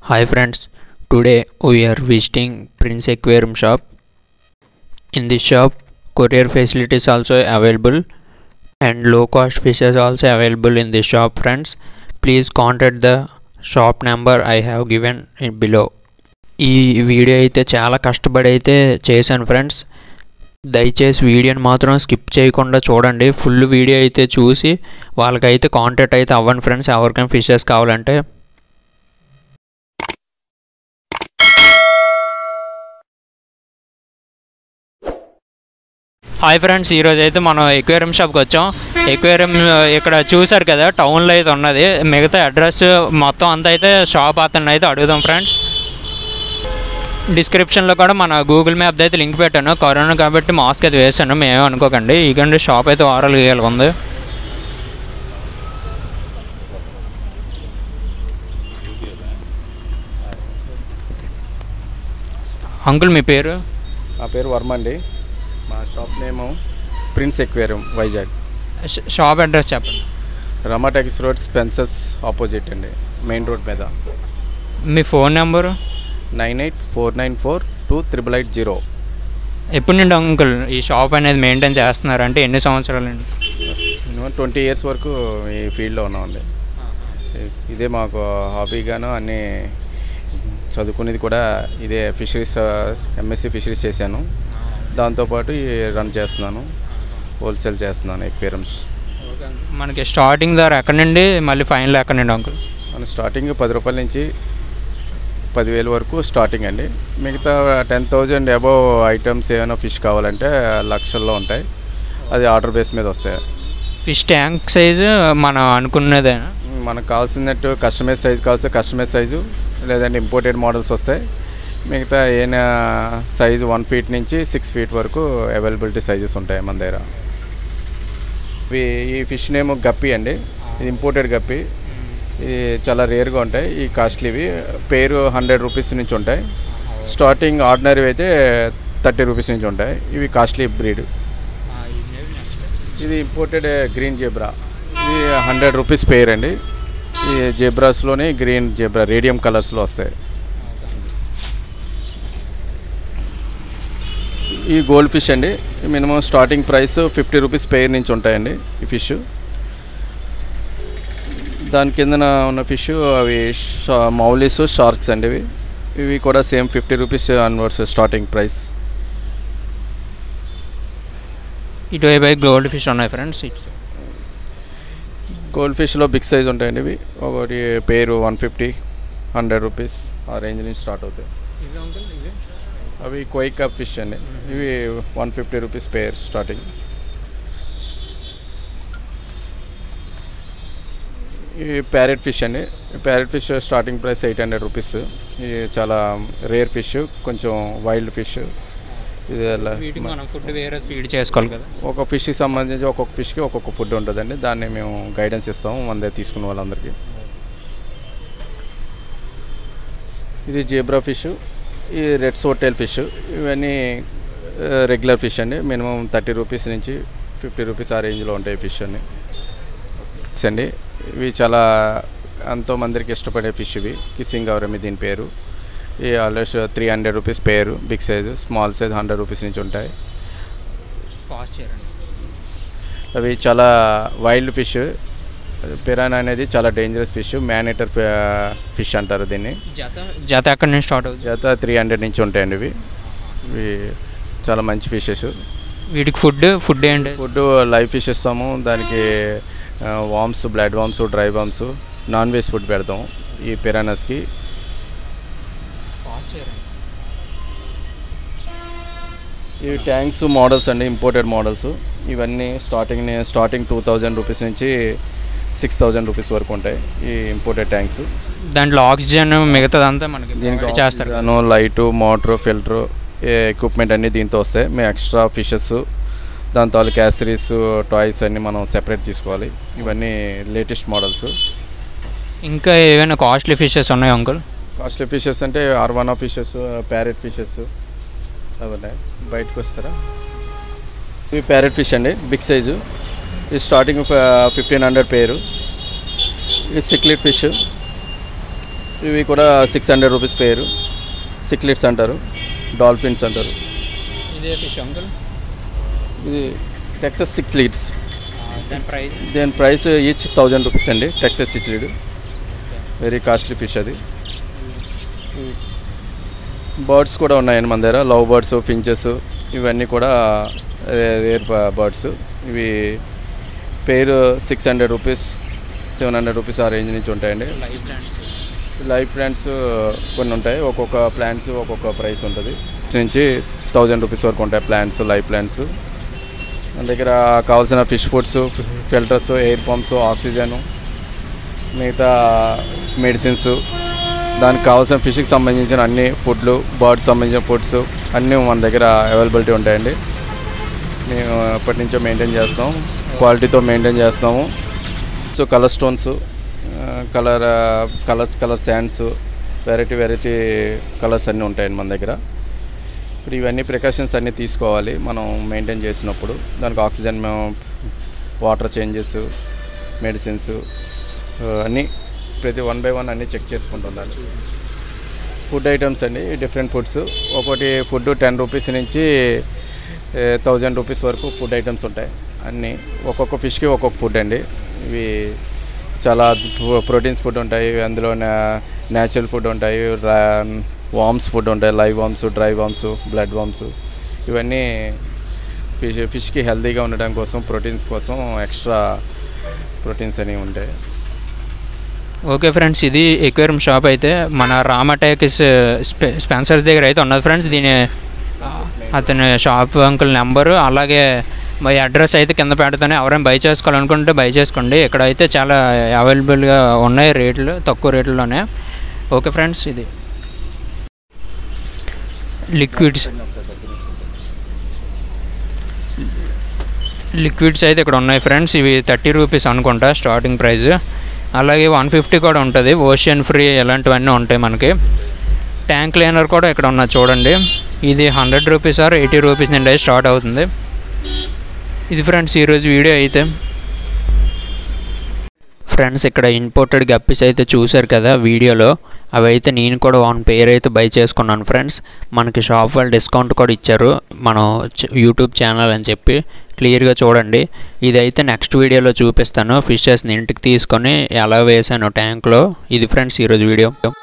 Hi friends, today we are visiting Prince Aquarium shop. In this shop, courier facilities also available and low cost fishes also available in this shop friends. Please contact the shop number I have given in below. ఈ video అయితే చాలా కష్టపడి అయితే చేశాను friends దయచేసి వీడియోని మాత్రం skip చేయకుండా చూడండి ఫుల్ వీడియో అయితే చూసి వాళ్ళకైతే కాంటాక్ట్ అయితే అవ్వండి ఫ్రెండ్స్ ఎవరికైనా ఫిషెస్ కావాలంటే హాయ్ ఫ్రెండ్స్ ఈరోజు అయితే మనం ఎక్వేరియం షాప్కి వచ్చాం ఎక్వేరియం ఇక్కడ చూసారు కదా టౌన్లో అయితే ఉన్నది మిగతా అడ్రస్ మొత్తం అంతా అయితే షాప్ అతను అయితే అడుగుదాం ఫ్రెండ్స్ డిస్క్రిప్షన్లో కూడా మన గూగుల్ మ్యాప్ అయితే లింక్ పెట్టాను కరోనా కాబట్టి మాస్క్ అయితే వేసాను మేమే అనుకోకండి ఇకండి షాప్ అయితే ఓవరాల్ గీయాలి ఉంది అంకుల్ మీ పేరు నా పేరు వర్మ అండి మా షాప్ నేము ప్రిన్స్ ఎక్వేరియం వైజాగ్ ష- షాప్ అడ్రస్ చెప్పండి రమాటాకిస్ రోడ్ స్పెన్సర్స్ ఆపోజిట్ అండి మెయిన్ రోడ్ మీద మీ phone number nine eight four nine four two triple eight zero ఎప్పటి నుండి అంకుల్ ఈ షాప్ అనేది మెయింటైన్ చేస్తున్నారు అంటే ఎన్ని సంవత్సరాలండి మినిమం ట్వంటీ ఇయర్స్ వరకు ఈ ఫీల్డ్లో ఉన్నామండి ఇ- ఇదే మాకు హాబీగాను అన్నీ చదువుకునేది కూడా ఇదే ఫిషరీస్ ఎంఎస్సి ఫిషరీస్ చేశాను దాంతోపాటు ఈ రన్ చేస్తున్నాను హోల్సేల్ చేస్తున్నాను ఎక్వేరియంస్ మనకి స్టార్టింగ్ ధర ఎక్కడి నుండి మళ్ళీ ఫైనల్ ఎక్కడి నుండి అంకుల్ మన స్టార్టింగ్ పది రూపాయల నుంచి పదివేలు వరకు స్టార్టింగ్ అండి మిగతా టెన్ థౌజండ్ అబవ్ ఐటమ్స్ ఏమైనా ఫిష్ కావాలంటే లక్షల్లో ఉంటాయి అది ఆర్డర్ బేస్ మీద వస్తాయి ఫిష్ ట్యాంక్ సైజు మనం అనుకున్నదేనా మనకు కావాల్సినట్టు కస్టమైజ్ సైజ్ కావాల్సి కస్టమైజ్ సైజు లేదంటే ఇంపోర్టెడ్ మోడల్స్ వస్తాయి మిగతా ఏమైనా సైజు వన్ ఫీట్ నుంచి సిక్స్ ఫీట్ వరకు అవైలబిలిటీ సైజెస్ ఉంటాయి మన దగ్గర ఇవి ఈ ఫిష్ నేమ్ గప్పి అండి ఇది ఇంపోర్టెడ్ గప్పి ఇది చాలా రేర్గా ఉంటాయి ఈ కాస్ట్లీవి పేరు హండ్రెడ్ రూపీస్ నుంచి ఉంటాయి స్టార్టింగ్ ఆర్డినరీ అయితే థర్టీ రూపీస్ నుంచి ఉంటాయి ఇవి కాస్ట్లీ బ్రీడ్ ఇది ఇంపోర్టెడ్ గ్రీన్ జెబ్రా ఇది హండ్రెడ్ రూపీస్ పేర్ అండి ఈ జెబ్రాస్లోనే గ్రీన్ జెబ్రా రేడియం కలర్స్లో వస్తాయి ఈ గోల్డ్ ఫిష్ అండి minimum starting price fifty rupees pair నుంచి ఉంటాయండి ఈ ఫిష్ దాని కిందన ఉన్న ఫిష్ అవి షా- మౌలీస్ షార్క్స్ అండి ఇవి ఇవి కూడా same fifty rupees onwards starting price ఇటువైపు గోల్డ్ ఫిష్ ఉన్నాయి ఫ్రెండ్స్ గోల్డ్ ఫిష్లో బిగ్ సైజ్ ఉంటాయండి ఇవి ఒకటి pair one fifty hundred rupees ఆ రేంజ్ నుంచి స్టార్ట్ అవుతాయి అవి కొయ్ కప్ ఫిష్ అండి ఇవి one fifty rupees pair starting ఇవి ప్యారెట్ ఫిష్ అండి parrot fish starting price eight hundred rupees ఇది చాలా రేర్ ఫిష్ కొంచెం వైల్డ్ ఫిష్ ఇది అలా వీటికి మనం ఫుడ్ వేరే ఫీడ్ చేసుకోవాలి కదా ఒక ఫిష్కి సంబంధించి ఒక్కొక్క ఫిష్కి ఒక్కొక్క ఫుడ్ ఉంటుందండి దాన్ని మేము గైడెన్స్ ఇస్తాము మన దగ్గర తీసుకున్న వాళ్ళందరికీ ఇది జీబ్రా ఫిష్ ఈ రెడ్ సోటేల్ ఫిష్ ఇవన్నీ రెగ్యులర్ ఫిష్ అండి మినిమం థర్టీ రూపీస్ నుంచి ఫిఫ్టీ రూపీస్ ఆ రేంజ్లో ఉంటాయి ఫిష్ అన్ని ఫిష్ అండి ఇవి చాలా ఎంతో మందికి ఇష్టపడే ఫిష్ ఇవి కిస్సింగ్ గౌరమి దీని పేరు ఈ almost three hundred rupees pair big size small size hundred rupees నుంచి ఉంటాయి కాస్ట్ చేయండి అవి చాలా వైల్డ్ ఫిష్ పిరానా అనేది చాలా డేంజరస్ ఫిష్ మ్యానేటర్ ఫిష్ అంటారు దీన్ని జత జత ఎక్కడి నుంచి స్టార్ట్ అవుతుంది చేత త్రీ హండ్రెడ్ నుంచి ఉంటాయండి ఇవి ఇవి చాలా మంచి ఫిషెస్ వీటికి ఫుడ్ ఫుడ్ ఏంటి ఫుడ్ లైవ్ ఫిష్ ఇస్తాము దానికి worms blood worms dry worms non veg food పెడతాము ఈ పిరానాస్కి కాస్ట్ చేయండి ఇవి ట్యాంక్స్ మోడల్స్ అండి ఇంపోర్టెడ్ మోడల్స్ ఇవన్నీ starting starting two thousand rupees నుంచి సిక్స్ థౌజండ్ రూపీస్ వరకు ఉంటాయి ఈ ఇంపోర్టెడ్ ట్యాంక్స్ దాంట్లో ఆక్సిజన్ మిగతాదంతా మనకి దీనికి provide చేస్తారు కదా. చేస్తారు లైటు మోటార్ ఫిల్టర్ ఎక్విప్మెంట్ అన్నీ దీంతో వస్తాయి మేము ఎక్స్ట్రా ఫిషెస్ దాని తాలూకు యాసరీస్ టాయ్స్ అన్నీ మనం సెపరేట్ తీసుకోవాలి ఇవన్నీ లేటెస్ట్ మోడల్స్ ఇంకా ఏమైనా కాస్ట్లీ ఫిషెస్ ఉన్నాయి అంకుల్ కాస్ట్లీ ఫిషెస్ అంటే ఆర్వానా ఫిషెస్ ప్యారెట్ ఫిషెస్ అవన్నీ బయటకు వస్తారా ఇవి ప్యారెట్ ఫిష్ అండి బిగ్ సైజు ఇది స్టార్టింగ్ ఫిఫ్టీన్ హండ్రెడ్ పేరు ఇది సిక్లిట్ ఫిష్ ఇవి కూడా సిక్స్ హండ్రెడ్ రూపీస్ పేరు సిక్లిట్స్ అంటారు డాల్ఫిన్స్ అంటారు ఇదే ఫిష్ అంకుల్ ఇది టెక్సస్ సిక్లిడ్స్ దాని ప్రైస్ దీని ప్రైస్ ఈచ్ థౌజండ్ రూపీస్ అండి Texas cichlid very costly fish అది బర్డ్స్ కూడా ఉన్నాయండి మన దగ్గర లవ్ బర్డ్స్ ఫించెస్ ఇవన్నీ కూడా రేర్ బర్డ్స్ ఇవి pair six hundred rupees seven hundred rupees ఆ రేంజ్ నుంచి ఉంటాయండి లైవ్ ప్లాంట్స్ లైవ్ ప్లాంట్స్ కొన్ని ఉంటాయి ఒక్కొక్క ప్లాంట్స్ ఒక్కొక్క ప్రైస్ ఉంటుంది నుంచి థౌజండ్ రూపీస్ వరకు ఉంటాయి ప్లాంట్స్ లైవ్ ప్లాంట్స్ మన దగ్గర కావాల్సిన fish foods filters air pumps oxygen మిగతా మెడిసిన్స్ దానికి కావాల్సిన ఫిష్కి సంబంధించిన అన్ని ఫుడ్లు బర్డ్స్ సంబంధించిన ఫుడ్స్ అన్నీ మన దగ్గర అవైలబిలిటీ ఉంటాయండి మేము ఎప్పటి నుంచో మెయింటైన్ చేస్తాం క్వాలిటీతో మెయింటైన్ చేస్తాము so colour stones colour colours colour sands variety variety colours అన్నీ ఉంటాయండి మన దగ్గర ఇప్పుడు ఇవన్నీ ప్రికాషన్స్ అన్నీ తీసుకోవాలి మనం మెయింటైన్ చేసినప్పుడు దానికి ఆక్సిజన్ మేము వాటర్ చేంజెస్ మెడిసిన్స్ అన్నీ ప్రతి వన్ బై వన్ అన్నీ చెక్ చేసుకుంటూ ఉండాలి ఫుడ్ ఐటమ్స్ అండి డిఫరెంట్ ఫుడ్స్ ఒకటి ఫుడ్ టెన్ రూపీస్ నుంచి థౌజండ్ రూపీస్ వరకు ఫుడ్ ఐటమ్స్ ఉంటాయి అన్నీ ఒక్కొక్క ఫిష్కి ఒక్కొక్క ఫుడ్ అండి ఇవి చాలా ప్రోటీన్స్ ఫుడ్ ఉంటాయి అందులో న్యాచురల్ ఫుడ్ ఉంటాయి వామ్స్ ఫుడ్ ఉంటాయి live worms dry worms blood worms ఇవన్నీ ఫిష్ ఫిష్కి హెల్తీగా ఉండడం కోసం ప్రోటీన్స్ కోసం ఎక్స్ట్రా ప్రోటీన్స్ అనేవి ఉంటాయి ఓకే ఫ్రెండ్స్ ఇది ఎక్వేరియం షాప్ అయితే మన రామటెక్స్ స్పె స్పెన్సర్స్ దగ్గర అయితే ఉన్నది ఫ్రెండ్స్ దీని అతని షాప్ అంకుల్ నెంబరు అలాగే మై అడ్రస్ అయితే కింద పెడతానే ఎవరైనా బై చేసుకోవాలనుకుంటే బై చేసుకోండి ఇక్కడ అయితే చాలా అవైలబుల్గా ఉన్నాయి రేట్లు తక్కువ రేట్లలోనే ఓకే ఫ్రెండ్స్ ఇది లిక్విడ్స్ లిక్విడ్స్ అయితే ఇక్కడ ఉన్నాయి ఫ్రెండ్స్ ఇవి థర్టీ రూపీస్ అనుకుంటా స్టార్టింగ్ ప్రైస్ అలాగే వన్ ఫిఫ్టీ కూడా ఉంటుంది ఓషియన్ ఫ్రీ ఇలాంటివన్నీ ఉంటాయి మనకి ట్యాంక్ క్లీనర్ కూడా ఇక్కడ ఉన్నది చూడండి ఇది hundred rupees or eighty rupees నుండి స్టార్ట్ అవుతుంది ఇది ఫ్రెండ్స్ ఈరోజు వీడియో అయితే ఫ్రెండ్స్ ఇక్కడ ఇంపోర్టెడ్ గప్పీస్ అయితే చూశారు కదా వీడియోలో అవి అయితే నేను కూడా వన్ పేర్ అయితే బై చేసుకున్నాను ఫ్రెండ్స్ మనకి షాప్ వాళ్ళు డిస్కౌంట్ కూడా ఇచ్చారు మనం చ- యూట్యూబ్ ఛానల్ అని చెప్పి క్లియర్గా చూడండి ఇదైతే నెక్స్ట్ వీడియోలో చూపిస్తాను ఫిషెస్ని ఇంటికి తీసుకొని ఎలా వేసాను ట్యాంక్లో ఇది ఫ్రెండ్స్ ఈరోజు వీడియో